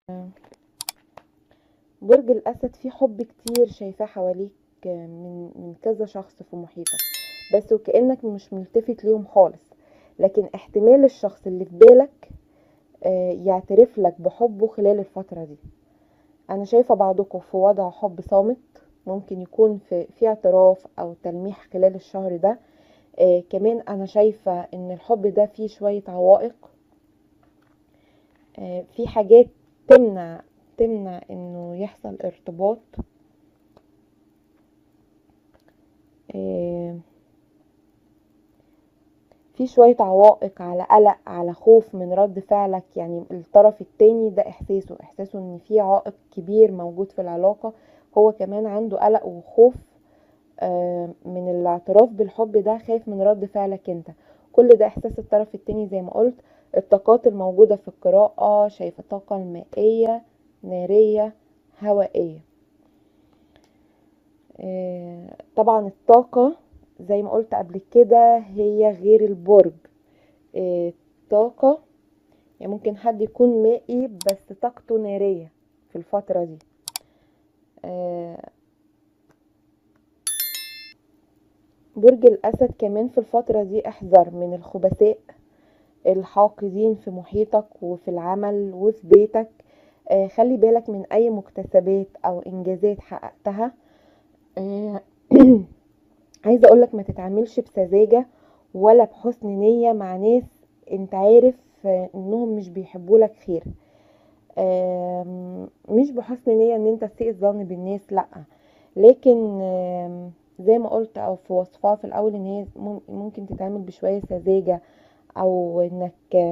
برج الأسد فيه حب كتير شايفاه حواليك من من كذا شخص في محيطك بس وكأنك مش ملتفت ليهم خالص لكن احتمال الشخص اللي في بالك آه، يعترف لك بحبه خلال الفترة دي أنا شايفة بعضكم في وضع حب صامت ممكن يكون في, في اعتراف أو تلميح خلال الشهر ده آه كمان أنا شايفة إن الحب ده فيه شوية عوائق آه في حاجات تمنع تمنع إنه يحصل ارتباط آه في شوية عوائق على قلق على خوف من رد فعلك يعني الطرف التاني ده احساسه احساسه ان في عائق كبير موجود في العلاقة هو كمان عنده قلق وخوف من الاعتراف بالحب ده خايف من رد فعلك انت كل ده احساس الطرف التاني زي ما قلت الطاقات الموجودة في القراءة شايفة الطاقة المائية نارية هوائية طبعا الطاقة زي ما قلت قبل كده هي غير البرج طاقة يعني ممكن حد يكون مائي بس طاقته نارية في الفترة دي برج الأسد كمان في الفترة دي احذر من الخبثاء الحاقدين في محيطك وفي العمل وفي بيتك خلي بالك من أي مكتسبات أو إنجازات حققتها عايزه اقولك ما تتعاملش بسذاجه ولا بحسن نيه مع ناس انت عارف انهم مش بيحبوا لك خير مش بحسن نيه ان انت تسيء الظن بالناس لا لكن زي ما قلت او في وصفها في الاول ان هي ممكن تتعامل بشويه سذاجه او انك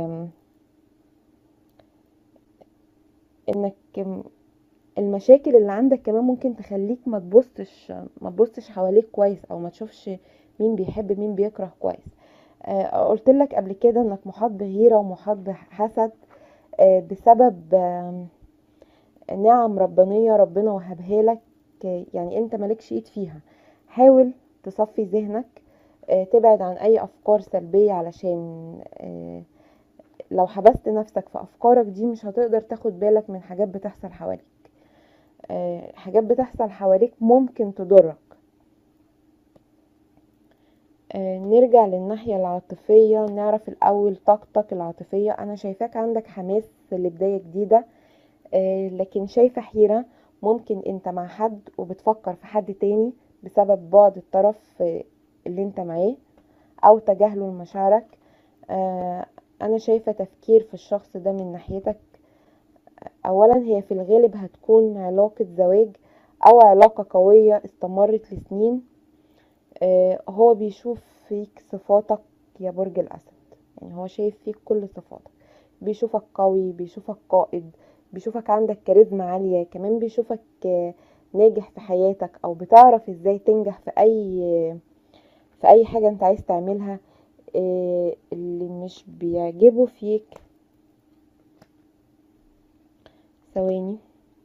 انك المشاكل اللي عندك كمان ممكن تخليك ما تبصش ما تبصش حواليك كويس او ما تشوفش مين بيحب مين بيكره كويس آه قلت لك قبل كده انك محاط بغيره ومحاط بحسد آه بسبب آه نعم ربانيه ربنا وهبها لك يعني انت مالكش ايد فيها حاول تصفي ذهنك تبعد عن اي افكار سلبيه علشان لو حبست نفسك في افكارك دي مش هتقدر تاخد بالك من حاجات بتحصل حواليك حاجات بتحصل حواليك ممكن تضرك نرجع للناحية العاطفية نعرف الأول طاقتك العاطفية أنا شايفاك عندك حماس لبداية جديدة لكن شايفة حيرة ممكن انت مع حد وبتفكر في حد تاني بسبب بعد الطرف اللي انت معاه أو تجاهله لمشاعرك أنا شايفة تفكير في الشخص ده من ناحيتك اولا هي في الغالب هتكون علاقة زواج او علاقة قوية استمرت لسنين آه هو بيشوف فيك صفاتك يا برج الاسد يعني هو شايف فيك كل صفاتك بيشوفك قوي بيشوفك قائد بيشوفك عندك كاريزما عالية كمان بيشوفك آه ناجح في حياتك او بتعرف ازاي تنجح في اي في اي حاجة انت عايز تعملها آه اللي مش بيعجبه فيك ثواني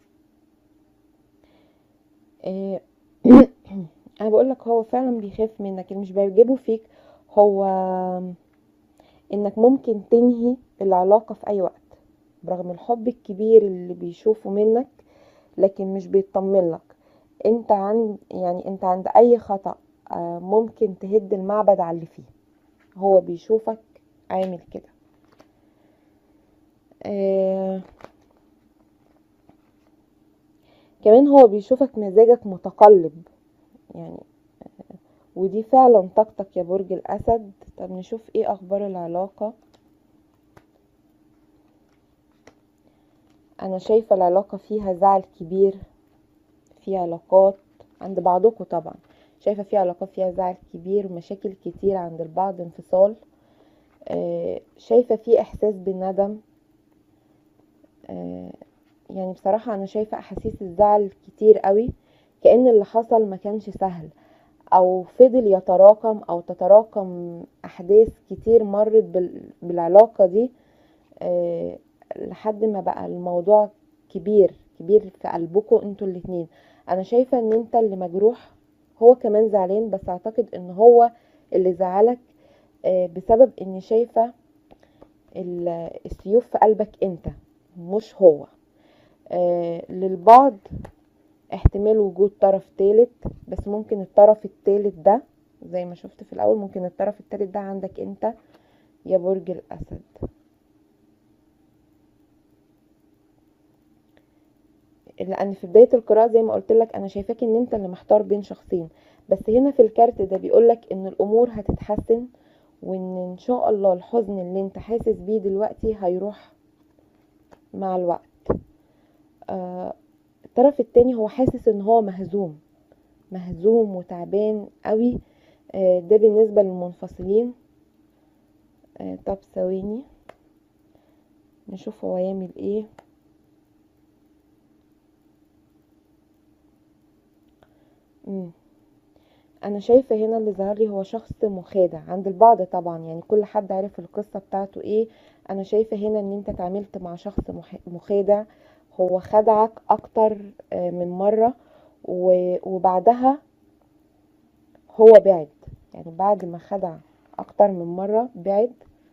آه انا بقول لك هو فعلا بيخاف منك اللي مش بيعجبه فيك هو انك ممكن تنهي العلاقه في اي وقت برغم الحب الكبير اللي بيشوفه منك لكن مش بيطمن لك انت عند يعني انت عند اي خطا آه ممكن تهد المعبد على اللي فيه هو بيشوفك عامل كده آه كمان هو بيشوفك مزاجك متقلب يعني ودي فعلا طاقتك يا برج الاسد طب نشوف ايه اخبار العلاقة انا شايفة العلاقة فيها زعل كبير في علاقات عند بعضكم طبعا شايفة في علاقات فيها زعل كبير ومشاكل كتير عند البعض انفصال شايفة في احساس بالندم يعني بصراحة أنا شايفة أحاسيس الزعل كتير قوي كأن اللي حصل ما كانش سهل أو فضل يتراكم أو تتراكم أحداث كتير مرت بالعلاقة دي أه لحد ما بقى الموضوع كبير كبير في قلبكم انتوا الاتنين أنا شايفة ان انت اللي مجروح هو كمان زعلان بس أعتقد ان هو اللي زعلك أه بسبب اني شايفة السيوف في قلبك انت مش هو آه للبعض احتمال وجود طرف تالت بس ممكن الطرف التالت ده زي ما شفت في الاول ممكن الطرف التالت ده عندك انت يا برج الاسد لان في بدايه القراءه زي ما قلت لك انا شايفاك ان انت اللي محتار بين شخصين بس هنا في الكارت ده بيقولك ان الامور هتتحسن وان ان شاء الله الحزن اللي انت حاسس بيه دلوقتي هيروح مع الوقت آه الطرف التاني هو حاسس ان هو مهزوم مهزوم وتعبان قوي آه ده بالنسبة للمنفصلين آه طب ثواني نشوف هو يعمل ايه مم. انا شايفه هنا اللي ظهر لي هو شخص مخادع عند البعض طبعا يعني كل حد عارف القصه بتاعته ايه انا شايفه هنا ان انت اتعاملت مع شخص مخادع هو خدعك اكتر من مره وبعدها هو بعد يعني بعد ما خدع اكتر من مره بعد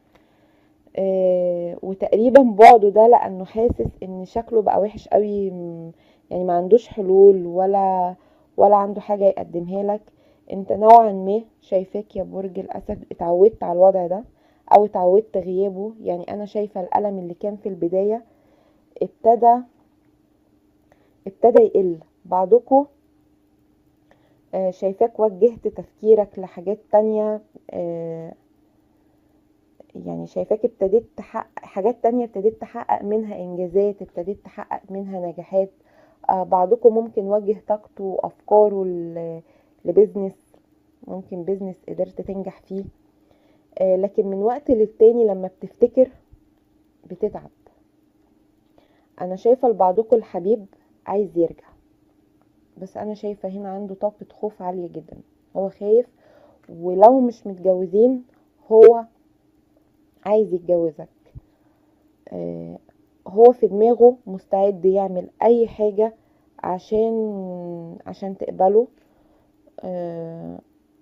وتقريبا بعده ده لانه حاسس ان شكله بقى وحش قوي يعني ما عندوش حلول ولا ولا عنده حاجه يقدمها لك انت نوعا ما شايفاك يا برج الاسد اتعودت على الوضع ده او اتعودت غيابه يعني انا شايفه الالم اللي كان في البدايه ابتدى ابتدى يقل بعضكم آه شايفاك وجهت تفكيرك لحاجات تانية آه يعني شايفاك ابتديت تحقق حاجات تانية ابتديت تحقق منها انجازات ابتديت تحقق منها نجاحات آه بعضكم ممكن وجه طاقته وافكاره لبزنس ممكن بزنس قدرت تنجح فيه آه لكن من وقت للتاني لما بتفتكر بتتعب انا شايفه لبعضكم الحبيب عايز يرجع بس انا شايفه هنا عنده طاقه خوف عاليه جدا هو خايف ولو مش متجوزين هو عايز يتجوزك آه هو في دماغه مستعد يعمل اي حاجه عشان عشان تقبله آه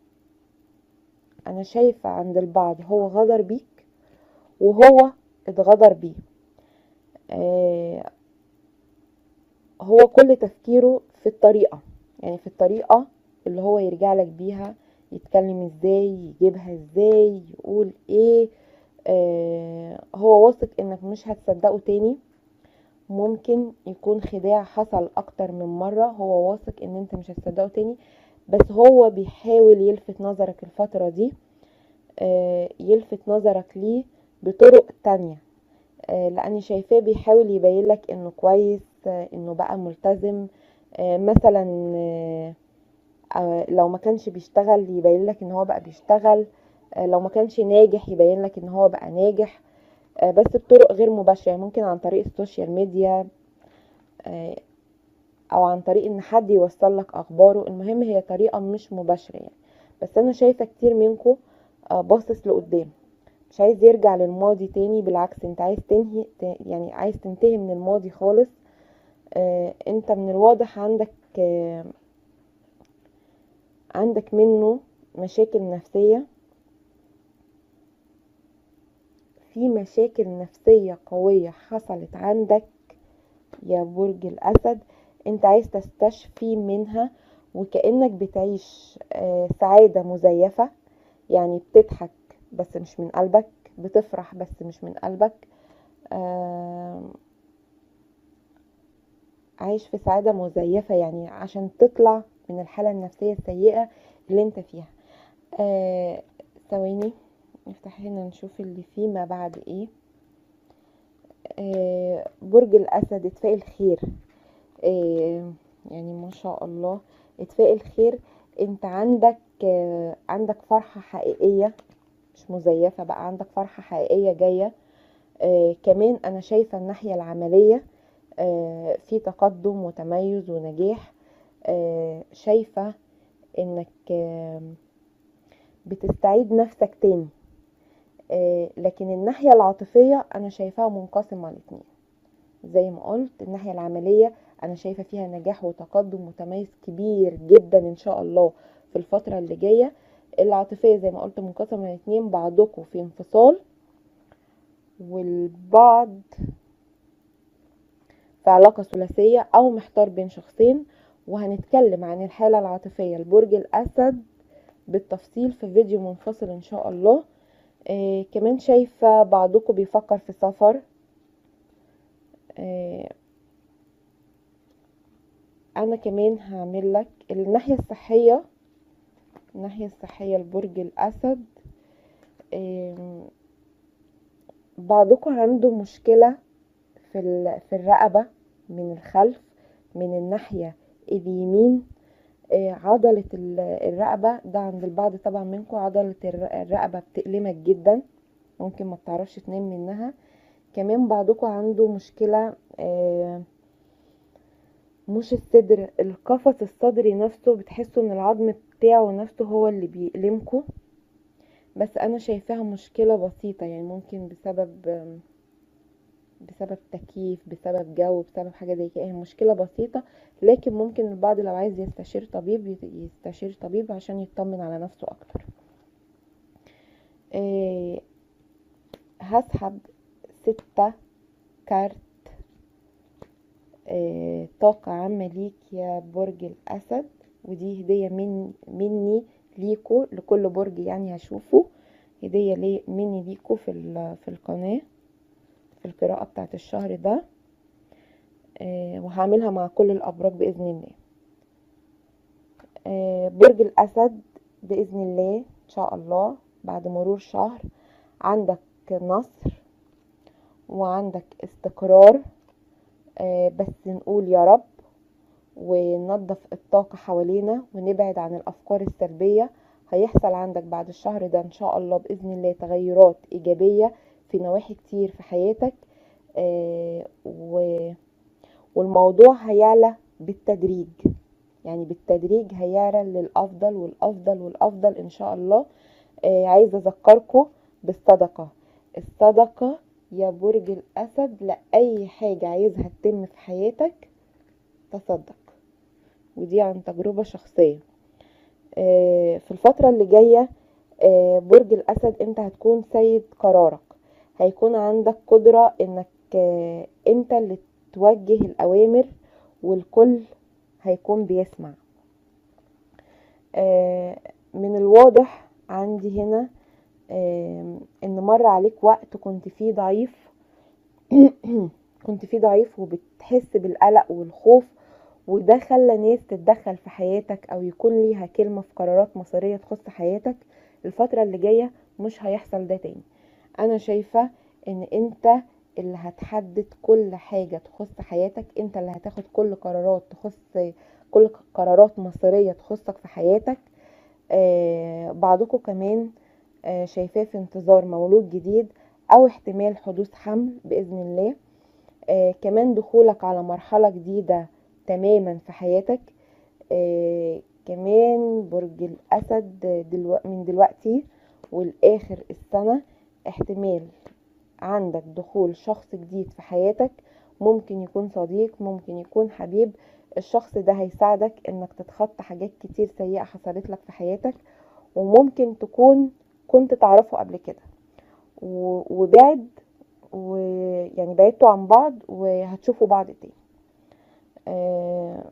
انا شايفه عند البعض هو غدر بيك وهو اتغدر بيه آه هو كل تفكيره في الطريقه يعني في الطريقه اللي هو يرجع لك بيها يتكلم ازاي يجيبها ازاي يقول ايه آه هو واثق انك مش هتصدقه تاني ممكن يكون خداع حصل اكتر من مرة هو واثق ان انت مش هتصدقه تاني بس هو بيحاول يلفت نظرك الفترة دي آه يلفت نظرك ليه بطرق تانية آه لاني شايفاه بيحاول يبين لك انه كويس انه بقى ملتزم مثلا لو ما كانش بيشتغل يبين لك ان هو بقى بيشتغل لو ما كانش ناجح يبين لك ان هو بقى ناجح بس بطرق غير مباشرة يعني ممكن عن طريق السوشيال ميديا او عن طريق ان حد يوصل لك اخباره المهم هي طريقة مش مباشرة يعني بس انا شايفة كتير منكم باصص لقدام مش عايز يرجع للماضي تاني بالعكس انت عايز تنهي يعني عايز تنتهي من الماضي خالص انت من الواضح عندك عندك منه مشاكل نفسية في مشاكل نفسية قوية حصلت عندك يا برج الأسد انت عايز تستشفي منها وكأنك بتعيش سعادة مزيفة يعني بتضحك بس مش من قلبك بتفرح بس مش من قلبك عايش في سعادة مزيفة يعني عشان تطلع من الحالة النفسية السيئة اللي انت فيها ثواني آه نفتح هنا نشوف اللي فيه ما بعد ايه آه برج الاسد اتفائل خير آه يعني ما شاء الله اتفائل خير انت عندك آه عندك فرحة حقيقية مش مزيفة بقى عندك فرحة حقيقية جاية آه كمان انا شايفة الناحية العملية آه في تقدم وتميز ونجاح آه شايفة انك آه بتستعيد نفسك تاني لكن الناحية العاطفية انا شايفاها منقسمة الاتنين زي ما قلت الناحية العملية انا شايفة فيها نجاح وتقدم وتميز كبير جدا ان شاء الله في الفترة اللي جاية العاطفية زي ما قلت منقسمة الاتنين بعضكم في انفصال والبعض في علاقة ثلاثية أو محتار بين شخصين وهنتكلم عن الحالة العاطفية لبرج الأسد بالتفصيل في فيديو منفصل إن شاء الله آه كمان شايفة بعضكم بيفكر في سفر آه أنا كمان هعمل لك الناحية الصحية الناحية الصحية لبرج الأسد آه بعضكم عنده مشكلة في في الرقبة من الخلف من الناحية اليمين عضلة الرقبة ده عند البعض طبعا منكم عضلة الرقبة بتألمك جدا ممكن ما بتعرفش تنام منها كمان بعضكم عنده مشكلة مش الصدر القفص الصدري نفسه بتحسوا ان العظم بتاعه نفسه هو اللي بيألمكم بس انا شايفاها مشكلة بسيطة يعني ممكن بسبب بسبب تكييف بسبب جو بسبب حاجة زي كده هي مشكلة بسيطة لكن ممكن البعض لو عايز يستشير طبيب يستشير طبيب عشان يطمن على نفسه اكتر أه هسحب ستة كارت أه طاقة عامة ليك يا برج الأسد ودي هدية من مني ليكو لكل برج يعني هشوفه هدية لي مني ليكو في, في القناة في القراءة بتاعت الشهر ده آه وهعملها مع كل الأبراج بإذن الله آه برج الأسد بإذن الله إن شاء الله بعد مرور شهر عندك نصر وعندك استقرار آه بس نقول يا رب وننظف الطاقة حوالينا ونبعد عن الأفكار السلبية هيحصل عندك بعد الشهر ده إن شاء الله بإذن الله تغيرات إيجابية في نواحي كتير في حياتك آه و... والموضوع هيعلى بالتدريج يعني بالتدريج هيعلى للأفضل والأفضل والأفضل إن شاء الله آه عايزة أذكركم بالصدقة الصدقة يا برج الأسد لأي حاجة عايزها تتم في حياتك تصدق ودي عن تجربة شخصية آه في الفترة اللي جاية برج الأسد انت هتكون سيد قرارك هيكون عندك قدرة انك انت اللي توجه الاوامر والكل هيكون بيسمع من الواضح عندي هنا ان مر عليك وقت كنت فيه ضعيف كنت فيه ضعيف وبتحس بالقلق والخوف وده خلى ناس تتدخل في حياتك او يكون ليها كلمة في قرارات مصيرية تخص حياتك الفترة اللي جاية مش هيحصل ده تاني انا شايفة ان انت اللي هتحدد كل حاجة تخص حياتك انت اللي هتاخد كل قرارات تخص كل قرارات مصيرية تخصك في حياتك آه بعضكم كمان آه شايفاه في انتظار مولود جديد او احتمال حدوث حمل باذن الله آه كمان دخولك على مرحلة جديدة تماما في حياتك آه كمان برج الاسد دلو من دلوقتي والاخر السنة احتمال عندك دخول شخص جديد في حياتك ممكن يكون صديق ممكن يكون حبيب الشخص ده هيساعدك انك تتخطى حاجات كتير سيئة حصلت لك في حياتك وممكن تكون كنت تعرفه قبل كده وبعد ويعني بعدتوا عن بعض وهتشوفوا بعض تاني آه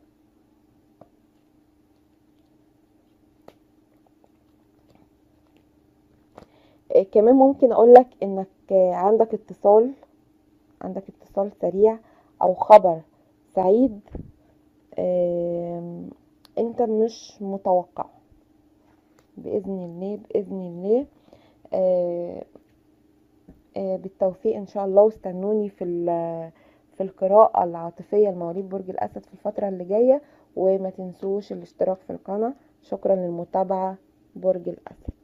كمان ممكن اقولك انك عندك اتصال عندك اتصال سريع او خبر سعيد انت مش متوقع باذن الله باذن الله بالتوفيق ان شاء الله واستنوني في في القراءة العاطفية لمواليد برج الأسد في الفترة اللي جاية وما تنسوش الاشتراك في القناة شكرا للمتابعة برج الأسد